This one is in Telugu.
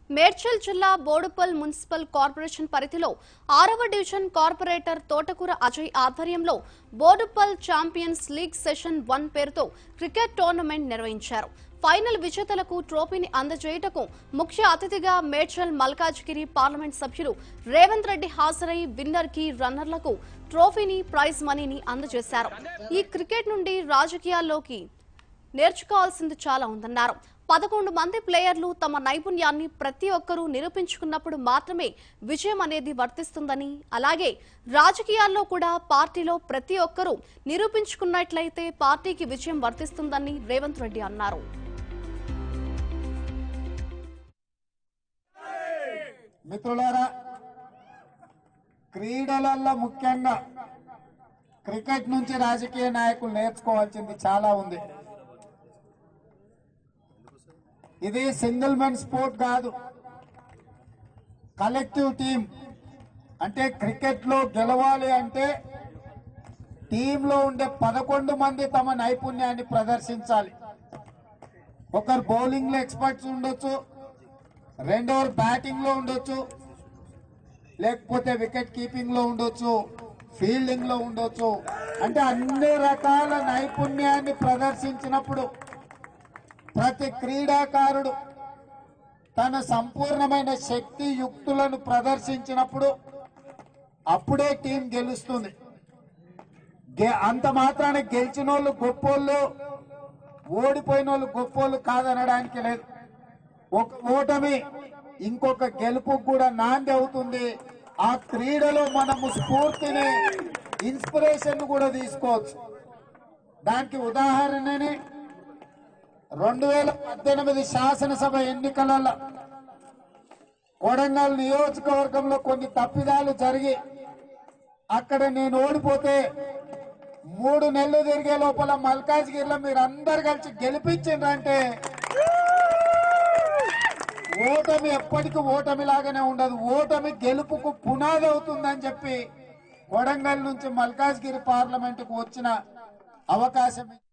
మేడ్చల్ జిల్లా బోడుపల్ మున్సిపల్ కార్పొరేషన్ పరిధిలో ఆరవ డివిజన్ కార్పొరేటర్ తోటకూర అజయ్ ఆధ్వర్యంలో Boduppal champions league session one పేరుతో క్రికెట్ టోర్నమెంట్ నిర్వహించారు ఫైనల్ విజేతలకు ట్రోఫీని అందజేయుటకు ముఖ్య అతిథిగా మేడ్చల్ మల్కాజ్గిరి పార్లమెంట్ సభ్యులు రేవంత్ రెడ్డి హాజరై విన్నర్ కి రన్నర్లకు ట్రోఫీని ప్రైజ్ మనీని అందజేశారు ఈ క్రికెట్ నుండి రాజకీయాల్లోకి నేర్చుకోవాల్సింది చాలా ఉందన్నారు పదకొండు మంది ప్లేయర్లు తమ నైపుణ్యాన్ని ప్రతి ఒక్కరూ నిరూపించుకున్నప్పుడు మాత్రమే విజయం అనేది వర్తిస్తుందని అలాగే రాజకీయాల్లో కూడా పార్టీలో ప్రతి ఒక్కరూ నిరూపించుకున్నట్లయితే పార్టీకి విజయం వర్తిస్తుందని రేవంత్ రెడ్డి అన్నారు మిత్రులారా క్రీడలలో ముఖ్యంగా క్రికెట్ నుంచి రాజకీయ నాయకులు నేర్చుకోవాల్సింది చాలా ఉంది ఇది సింగిల్ మెన్ స్పోర్ట్ కాదు కలెక్టివ్ టీం అంటే క్రికెట్ లో గెలవాలి అంటే టీంలో ఉండే పదకొండు మంది తమ నైపుణ్యాన్ని ప్రదర్శించాలి ఒకరు బౌలింగ్ లో ఎక్స్పర్ట్స్ ఉండొచ్చు రెండోరు బ్యాటింగ్ లో ఉండొచ్చు లేకపోతే వికెట్ కీపింగ్ లో ఉండొచ్చు ఫీల్డింగ్ లో ఉండొచ్చు అంటే అన్ని రకాల నైపుణ్యాన్ని ప్రదర్శించినప్పుడు ప్రతి క్రీడాకారుడు తన సంపూర్ణమైన శక్తి యుక్తులను ప్రదర్శించినప్పుడు అప్పుడే టీం గెలుస్తుంది గె- అంత మాత్రాన గెలిచిన వాళ్ళు గొప్పోళ్ళు ఓడిపోయిన వాళ్ళు గొప్పోళ్ళు కాదనడానికి లేదు ఒక ఓటమి ఇంకొక గెలుపు కూడా నాంది అవుతుంది ఆ క్రీడలో మనము స్ఫూర్తిని ఇన్స్పిరేషన్ కూడా తీసుకోవచ్చు దానికి ఉదాహరణని రెండు వేల పద్దెనిమిది శాసనసభ ఎన్నికలలో కొడంగల్ నియోజకవర్గంలో కొన్ని తప్పిదాలు జరిగి అక్కడ నేను ఓడిపోతే మూడు నెలలు తిరిగే లోపల మల్కాజ్గిరిలో మీరు అందరు కలిసి గెలిపించిండ్రంటే ఓటమి ఎప్పటికీ ఓటమి లాగానే ఉండదు ఓటమి గెలుపుకు పునాది అవుతుందని చెప్పి కొడంగల్ నుంచి మల్కాజ్గిరి పార్లమెంటుకు వచ్చిన అవకాశం